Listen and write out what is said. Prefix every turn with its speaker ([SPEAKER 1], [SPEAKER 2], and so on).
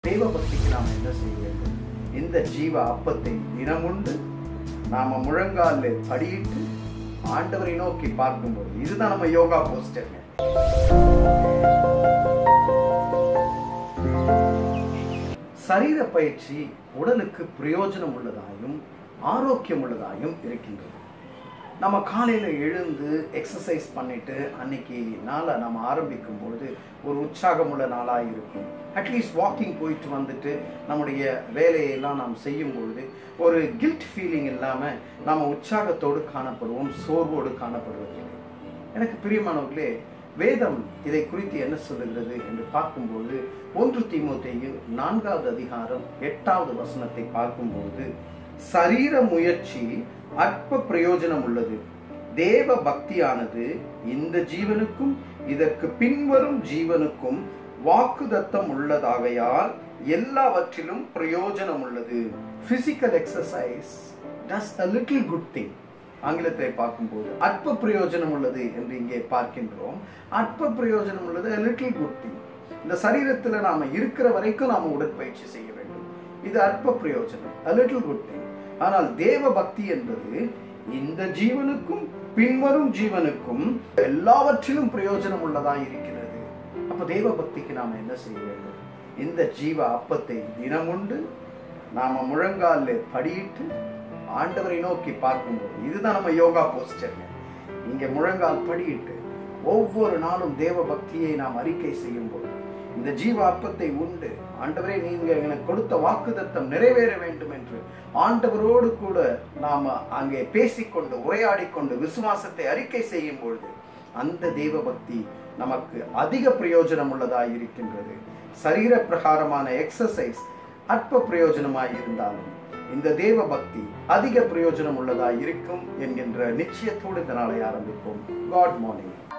[SPEAKER 1] தெய்வ பக்திக்கு நாம் என்ன செய்ய வேண்டும் இந்த ஜீவ அப்பத்தை தினமுண்டு நாம முழங்காலில் படியிட்டு ஆண்டவரை நோக்கி பார்க்கும்போது இதுதான் நம்ம யோகா போஸ்டர்ங்க சரீர பயிற்சி உடலுக்கு பிரயோஜனம் உள்ளதாயும் ஆரோக்கியம் உள்ளதாயும் இருக்கின்றது நம்ம காலையில் எழுந்து எக்ஸசைஸ் பண்ணிட்டு அன்னைக்கு நாளை நம்ம ஆரம்பிக்கும் பொழுது ஒரு உற்சாகமுள்ள நாளாக இருக்கும் அட்லீஸ்ட் வாக்கிங் போயிட்டு வந்துட்டு நம்முடைய வேலையெல்லாம் நாம் செய்யும் பொழுது ஒரு கில்ட் ஃபீலிங் இல்லாமல் நம்ம உற்சாகத்தோடு காணப்படுவோம் சோர்வோடு காணப்படுவதில்லை எனக்கு பிரியமானவர்களே வேதம் இதை குறித்து என்ன சொல்லுகிறது என்று பார்க்கும்போது ஒன்று தீமோத்தேயு நான்காவது அதிகாரம் எட்டாவது வசனத்தை பார்க்கும்போது சரீர முயற்சி அற்ப பிரயோஜனம் உள்ளது தேவ பக்தியானது இந்த ஜீவனுக்கும் இதற்கு பின்வரும் ஜீவனுக்கும் வாக்குதத்தம் உள்ளதாகையால் எல்லாவற்றிலும் பிரயோஜனம் உள்ளது physical exercise does a little good thing ஆங்கிலத்தை பார்க்கும்போது அற்ப பிரயோஜனம் உள்ளது என்று இங்கே பார்க்கின்றோம் அற்ப பிரயோஜனம் உள்ளது a little குட் திங் இந்த சரீரத்துல நாம இருக்கிற வரைக்கும் நாம உடற்பயிற்சி செய்ய வேண்டும் இது அற்ப பிரயோஜனம் a little குட் திங் ஆனால் தேவ பக்தி என்பது இந்த ஜீவனுக்கும் பின்வரும் ஜீவனுக்கும் எல்லாவற்றிலும் பிரயோஜனம் உள்ளதா இருக்கிறது அப்ப தேவ பக்திக்கு நாம என்ன செய்ய வேண்டும் இந்த ஜீவ அப்பத்தை தினமுண்டு நாம முழங்காலில் படியிட்டு ஆண்டவரை நோக்கி பார்க்கும்போது இதுதான் நம்ம யோகா போஸ்டர்ங்க இங்க முழங்கால் படியிட்டு ஒவ்வொரு நாளும் தேவ பக்தியை நாம் அறிக்கை செய்யும் போது இந்த ஜீவ அப்பத்தை உண்டு ஆண்டவரே நீங்க எனக்கு கொடுத்த வாக்குதத்தம் நிறைவேற வேண்டும் என்று ஆண்டவரோடு கூட நாம அங்கே பேசிக்கொண்டு உரையாடி கொண்டு விசுவாசத்தை அறிக்கை செய்யும் பொழுது அந்த தெய்வ பக்தி நமக்கு அதிக பிரயோஜனம் உள்ளதாய் இருக்கின்றது சரீர பிரகாரமான எக்ஸசைஸ் அற்ப பிரயோஜனமாய் இருந்தாலும் இந்த தேவ பக்தி அதிக பிரயோஜனம் உள்ளதா இருக்கும் என்கின்ற நிச்சயத்தோடு இந்த நாளை ஆரம்பிப்போம் காட் மார்னிங்